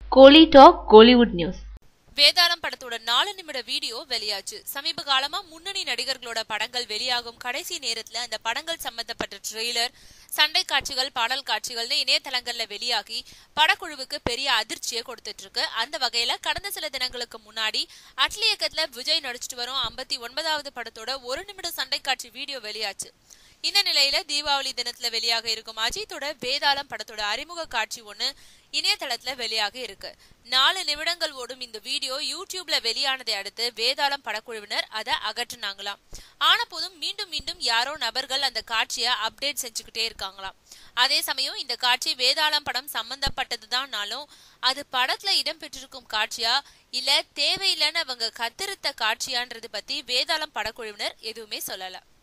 கோலி talk Kollywood news வேதாளம் படத்தோட நாலு நிமிட வீடியோ வெளியாச்சு சமீப காலமா முன்னணி நடிகர்களோட படங்கள் வெளியாகும் கடைசி நேரத்துல அந்த படங்கள் சம்பந்தப்பட்ட ட்ரெய்லர் சண்டை காட்சிகள் பாடல் காட்சிகள்னு இணையதளங்கள்ல வெளியாகி படக்குழுவுக்கு பெரிய அதிர்ச்சியை கொடுத்துட்டு இருக்கு அந்த வகையில கடந்த சில தினங்களுக்கு முன்னாடி அட்லி இயக்கத்துல விஜய் நடிச்சிட்டு வரும் ஐம்பத்தி ஒன்பதாவது படத்தோட ஒரு நிமிட சண்டை காட்சி வீடியோ வெளியாச்சு இந்த நிலையில தீபாவளி தினத்துல வெளியாக இருக்கும் அஜித்தோட வேதாளம் படத்தோட அறிமுக காட்சி ஒண்ணு இணையதளத்துல வெளியாக இருக்கு நாலு நிமிடங்கள் ஓடும் இந்த வீடியோ யூடியூப்ல வெளியானதை அடுத்து வேதாளம் படக்குழுவினர் அதை அகற்றினாங்களாம் ஆன போதும் மீண்டும் மீண்டும் யாரோ நபர்கள் அந்த காட்சியை அப்டேட் செஞ்சுக்கிட்டே இருக்காங்களாம் அதே சமயம் இந்த காட்சி வேதாளம் படம் சம்பந்தப்பட்டதுதான்னாலும் அது படத்துல இடம்பெற்றிருக்கும் காட்சியா இல்ல தேவையில்லைன்னு அவங்க கத்திருத்த காட்சியான்றது பத்தி வேதாளம் படக்குழுவினர் எதுவுமே சொல்லல